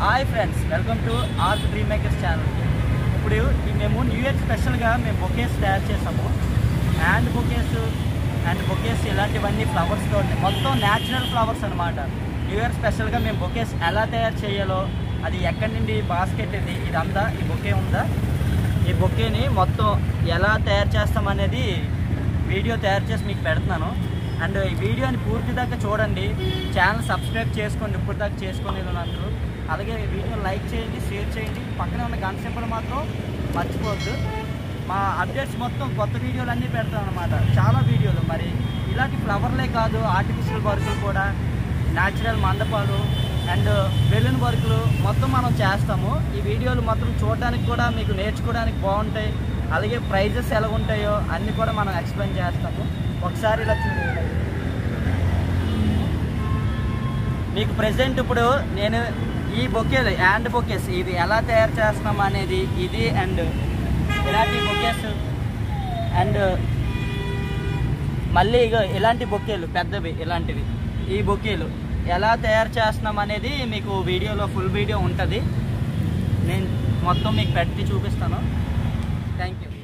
Hi friends welcome to art dream makers channel ఇప్పుడు ఈ మేము న్యూ ఇయర్ స్పెషల్గా మేము బొకేస్ తయారు చేసాము హ్యాండ్ బొకేస్ అండ్ బొకేస్ ఇలాంటివన్నీ ఫ్లవర్స్తో మొత్తం న్యాచురల్ ఫ్లవర్స్ అనమాట న్యూ ఇయర్ స్పెషల్గా మేము బొకేస్ ఎలా తయారు చేయాలో అది ఎక్కడి నుండి బాస్కెట్ ఇది ఇదంతా ఈ బొకే ఉందా ఈ బొకేని మొత్తం ఎలా తయారు చేస్తామనేది వీడియో తయారు చేసి మీకు పెడుతున్నాను అండ్ ఈ వీడియోని పూర్తి దాకా చూడండి ఛానల్ సబ్స్క్రైబ్ చేసుకోండి ఇప్పుడు దాకా చేసుకొని అందరూ అలాగే ఈ వీడియో లైక్ చేయండి షేర్ చేయండి పక్కనే ఉన్న గంట సింబల్ మాత్రం మర్చిపోవద్దు మా అప్డేట్స్ మొత్తం కొత్త వీడియోలు అన్నీ పెడతాం అనమాట చాలా వీడియోలు మరి ఇలాంటి ఫ్లవర్లే కాదు ఆర్టిఫిషియల్ వర్కులు కూడా న్యాచురల్ మండపాలు అండ్ బెలూన్ వర్కులు మొత్తం మనం చేస్తాము ఈ వీడియోలు మొత్తం చూడడానికి కూడా మీకు నేర్చుకోవడానికి బాగుంటాయి అలాగే ప్రైజెస్ ఎలా ఉంటాయో అన్నీ కూడా మనం ఎక్స్ప్లెయిన్ చేస్తాము ఒకసారి ఇలా చూడండి మీకు ప్రెసెంట్ ఇప్పుడు నేను ఈ బొకేలు హ్యాండ్ బొకేస్ ఇవి ఎలా తయారు చేస్తున్నాం అనేది ఇది అండ్ ఇలాంటి బొకేస్ అండ్ మళ్ళీ ఇగో ఇలాంటి బొకేలు పెద్దవి ఇలాంటివి ఈ బొకేలు ఎలా తయారు చేస్తున్నాం అనేది మీకు వీడియోలో ఫుల్ వీడియో ఉంటుంది నేను మొత్తం మీకు పెట్టి చూపిస్తాను thank you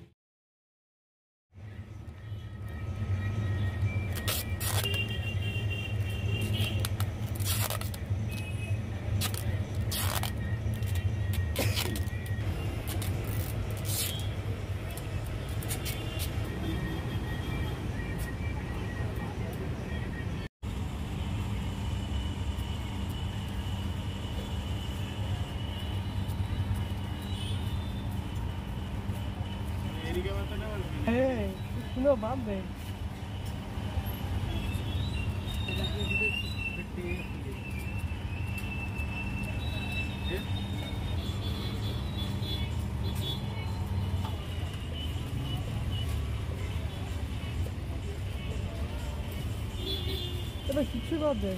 No mames. Ama hiç vardı.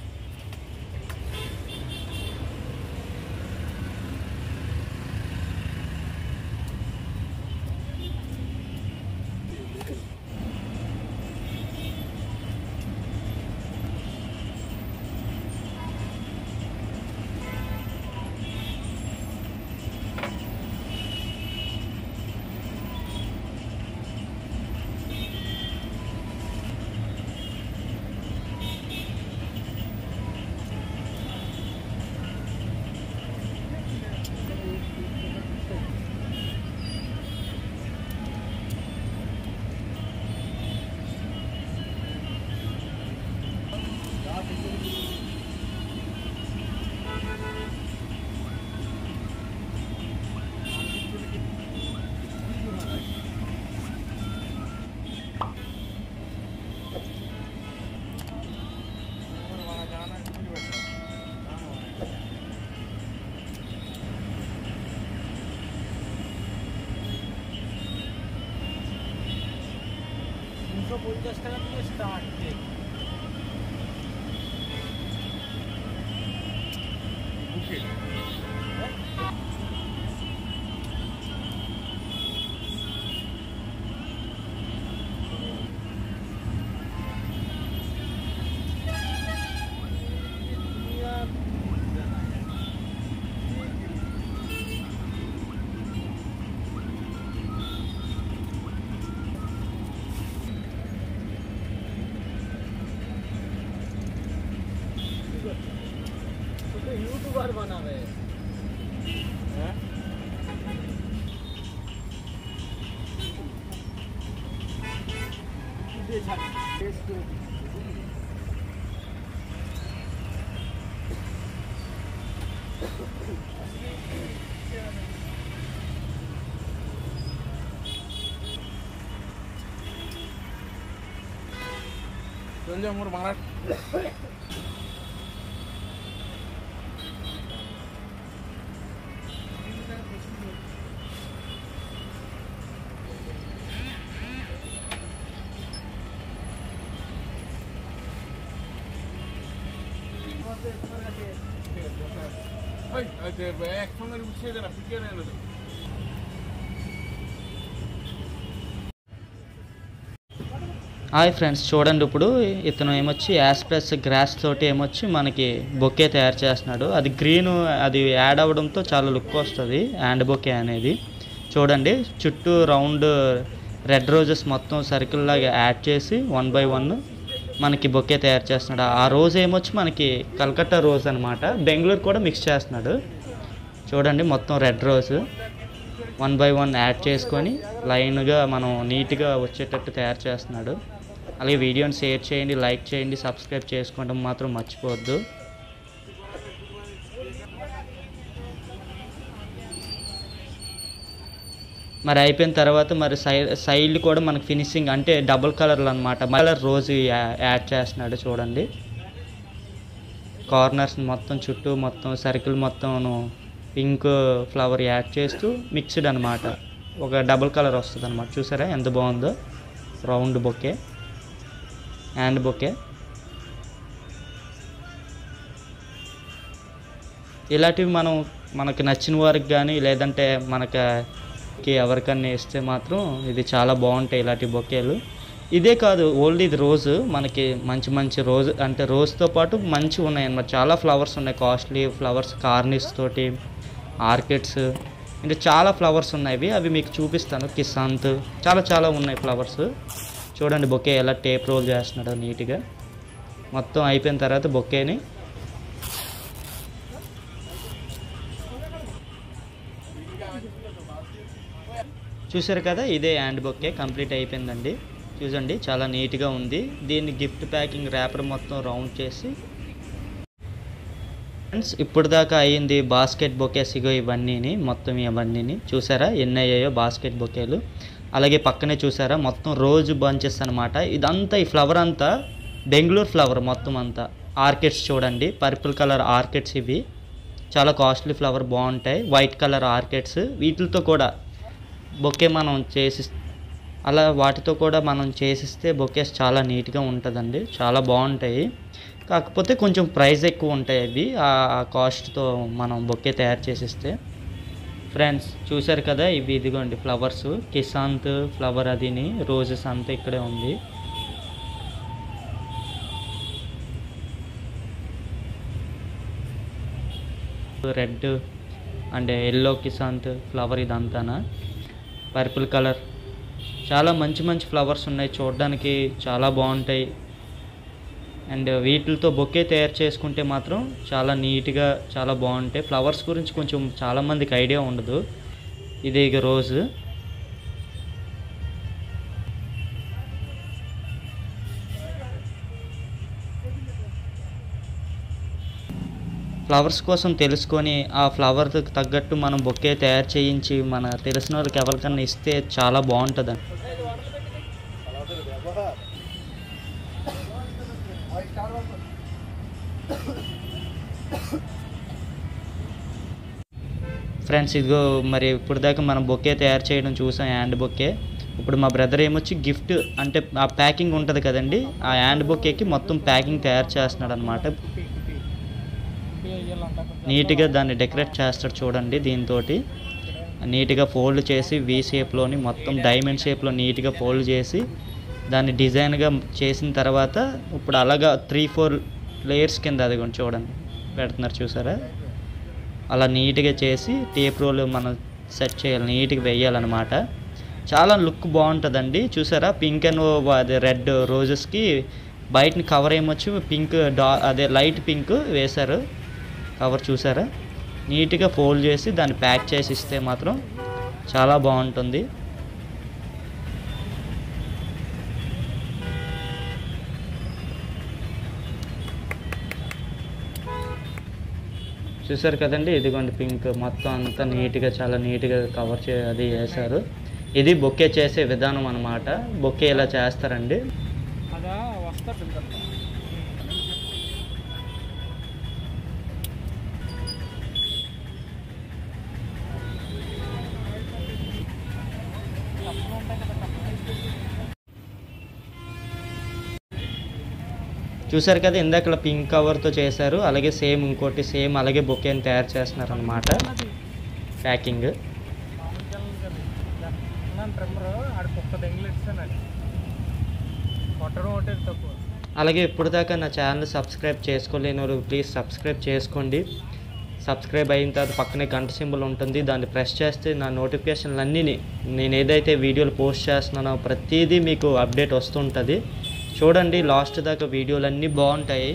ఇంట్లో పూజ చేస్తే స్టార్ట్ यूट्यूबर बनावे ಸಂಜೆ ಮೂರು ಮಹಾರಾಷ್ಟ್ರ একসঙ্গে উঠিয়ে দেন পিটিয়ে নেন హాయ్ ఫ్రెండ్స్ చూడండి ఇప్పుడు ఇతను ఏమొచ్చి యాస్ప్రెస్ గ్రాస్ తోటి ఏమొచ్చి మనకి బొకే తయారు చేస్తున్నాడు అది గ్రీన్ అది యాడ్ అవ్వడంతో చాలా లుక్ వస్తుంది హ్యాండ్ బొకే అనేది చూడండి చుట్టూ రౌండ్ రెడ్ రోజెస్ మొత్తం సర్కిల్ లాగా యాడ్ చేసి వన్ బై వన్ మనకి బొకే తయారు చేస్తున్నాడు ఆ రోజ్ ఏమొచ్చి మనకి కలకత్తా రోజ్ అనమాట బెంగళూరు కూడా మిక్స్ చేస్తున్నాడు చూడండి మొత్తం red rose one by one add చేసుకొని లైన్గా మనం నీట్గా వచ్చేటట్టు తయారు చేస్తున్నాడు అలాగే వీడియోని షేర్ చేయండి లైక్ చేయండి సబ్స్క్రైబ్ చేసుకోవడం మాత్రం మర్చిపోవద్దు మరి అయిపోయిన తర్వాత మరి సై సైడ్ కూడా మనకి ఫినిషింగ్ అంటే డబుల్ కలర్లు అనమాట మళ్ళీ రోజు యా- యాడ్ చేస్తున్నాడు చూడండి కార్నర్స్ మొత్తం చుట్టూ మొత్తం సర్కిల్ మొత్తం పింక్ ఫ్లవర్ యాడ్ చేస్తూ మిక్స్డ్ అనమాట ఒక డబుల్ కలర్ వస్తుంది అనమాట చూసారా ఎంత బాగుందో రౌండ్ బొకే హ్యాండ్ బొకే ఇలాంటివి మనం మనకి నచ్చిన వారికి కానీ లేదంటే మనకి ఎవరికన్నా ఇస్తే మాత్రం ఇది చాలా బాగుంటాయి ఇలాంటి బొకేలు ఇదే కాదు ఓన్లీ ఇది రోజు మనకి మంచి మంచి రోజు అంటే రోజుతో పాటు మంచి ఉన్నాయి అన్నమాట చాలా ఫ్లవర్స్ ఉన్నాయి కాస్ట్లీ ఫ్లవర్స్ కార్నిస్ తోటి ఆర్కిడ్స్ ఇంకా చాలా ఫ్లవర్స్ ఉన్నాయి అవి మీకు చూపిస్తాను కిసాంత్ చాలా చాలా ఉన్నాయి ఫ్లవర్స్ చూడండి బొకే ఎలా టేప్ రోల్ చేస్తున్నాడో నీట్గా మొత్తం అయిపోయిన తర్వాత బొకేని చూసారు కదా ఇదే హ్యాండ్ బొకే కంప్లీట్ అయిపోయిందండి చూసండి చాలా నీట్గా ఉంది దీన్ని గిఫ్ట్ ప్యాకింగ్ ర్యాపర్ మొత్తం రౌండ్ చేసి ఫ్రెండ్స్ ఇప్పుడు దాకా అయ్యింది బాస్కెట్ బొకేస్ ఇగో ఇవన్నీని మొత్తం ఇవన్నీని చూసారా ఎన్ని అయ్యాయో బాస్కెట్ బొకేలు అలాగే పక్కనే చూసారా మొత్తం రోజు బంచెస్ అనమాట ఇదంతా ఈ ఫ్లవర్ అంతా బెంగళూరు ఫ్లవర్ మొత్తం అంతా ఆర్కిడ్స్ చూడండి పర్పుల్ కలర్ ఆర్కిడ్స్ ఇవి చాలా కాస్ట్లీ ఫ్లవర్ బాగుంటాయి వైట్ కలర్ ఆర్కిడ్స్ వీటితో కూడా బొకే మనం చేసి అలా వాటితో కూడా మనం చేసిస్తే బొకేస్ చాలా నీట్గా ఉంటుందండి చాలా బాగుంటాయి కాకపోతే కొంచెం ప్రైస్ ఎక్కువ ఉంటాయి అవి ఆ కాస్ట్తో మనం బొకే తయారు చేసిస్తే ఫ్రెండ్స్ చూశారు కదా ఇవి ఇదిగోండి ఫ్లవర్స్ కిసాంత్ ఫ్లవర్ అదిని రోజెస్ అంతా ఇక్కడే ఉంది రెడ్ అండ్ ఎల్లో కిసాంత్ ఫ్లవర్ ఇదంతానా పర్పుల్ కలర్ చాలా మంచి మంచి ఫ్లవర్స్ ఉన్నాయి చూడడానికి చాలా బాగుంటాయి అండ్ వీటితో బొకే తయారు చేసుకుంటే మాత్రం చాలా నీట్గా చాలా బాగుంటాయి ఫ్లవర్స్ గురించి కొంచెం చాలామందికి ఐడియా ఉండదు ఇది ఇక రోజు ఫ్లవర్స్ కోసం తెలుసుకొని ఆ ఫ్లవర్కి తగ్గట్టు మనం బొకే తయారు చేయించి మన తెలిసిన వాళ్ళకి ఎవరికన్నా ఇస్తే చాలా బాగుంటుంది ఫ్రెండ్స్ ఇదిగో మరి ఇప్పుడు దాకా మనం బొకే తయారు చేయడం చూసాం హ్యాండ్ బొకే ఇప్పుడు మా బ్రదర్ ఏమొచ్చి గిఫ్ట్ అంటే ఆ ప్యాకింగ్ ఉంటుంది కదండి ఆ హ్యాండ్ బొకేకి మొత్తం ప్యాకింగ్ తయారు చేస్తున్నాడు అనమాట నీట్గా దాన్ని డెకరేట్ చేస్తాడు చూడండి దీంతో నీట్గా ఫోల్డ్ చేసి వి షేప్లోని మొత్తం డైమండ్ షేప్లో నీట్గా ఫోల్డ్ చేసి దాన్ని డిజైన్గా చేసిన తర్వాత ఇప్పుడు అలాగా త్రీ ఫోర్ లేయర్స్ కింద అది కూడా చూడండి పెడుతున్నారు చూసారా అలా నీట్గా చేసి టేప్ రోల్ మనం సెట్ చేయాలి నీట్గా వేయాలన్నమాట చాలా లుక్ బాగుంటుందండి చూసారా పింక్ అండ్ అదే రెడ్ రోజెస్కి బయటని కవర్ ఏమొచ్చి పింక్ డా అదే లైట్ పింక్ వేశారు కవర్ చూసారా నీట్గా ఫోల్డ్ చేసి దాన్ని ప్యాక్ చేసి ఇస్తే మాత్రం చాలా బాగుంటుంది చూసారు కదండి ఇదిగోండి పింక్ మొత్తం అంతా నీట్గా చాలా నీట్గా కవర్ చే అది వేశారు ఇది బొకే చేసే విధానం అన్నమాట బొకే ఇలా చేస్తారండి అదా వస్తా చూసారు కదా ఇందాక పింక్ కవర్తో చేశారు అలాగే సేమ్ ఇంకోటి సేమ్ అలాగే బొకేని తయారు చేస్తున్నారు అనమాట ప్యాకింగ్ ట్రిమ్మర్ ఆడ కుక్క దెంగిలి ఇస్తాను కొట్టడం అంటే తప్పు అలాగే ఇప్పుడు దాకా నా ఛానల్ సబ్స్క్రైబ్ చేసుకోలేని వాళ్ళు ప్లీజ్ సబ్స్క్రైబ్ చేసుకోండి సబ్స్క్రైబ్ అయిన తర్వాత పక్కనే గంట సింబల్ ఉంటుంది దాన్ని ప్రెస్ చేస్తే నా నోటిఫికేషన్లు అన్నీ నేను ఏదైతే వీడియోలు పోస్ట్ చేస్తున్నానో ప్రతిదీ మీకు అప్డేట్ వస్తుంటుంది చూడండి లాస్ట్ దాకా వీడియోలు అన్నీ బాగుంటాయి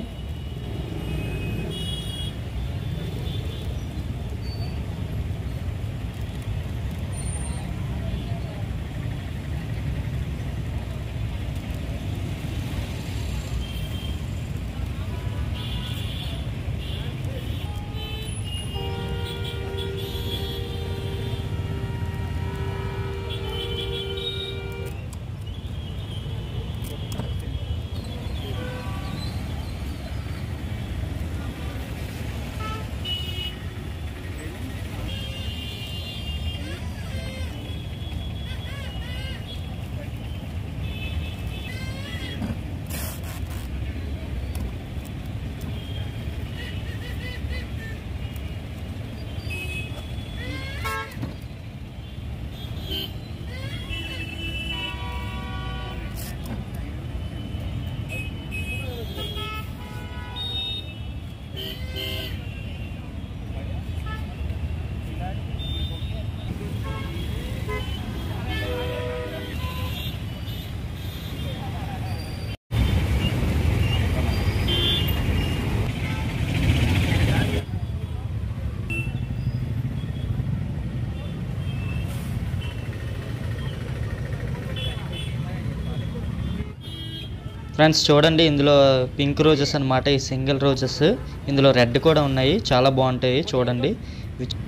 ఫ్రెండ్స్ చూడండి ఇందులో పింక్ రోజెస్ అన్నమాట ఈ సింగిల్ రోజెస్ ఇందులో రెడ్ కూడా ఉన్నాయి చాలా బాగుంటాయి చూడండి ఇవి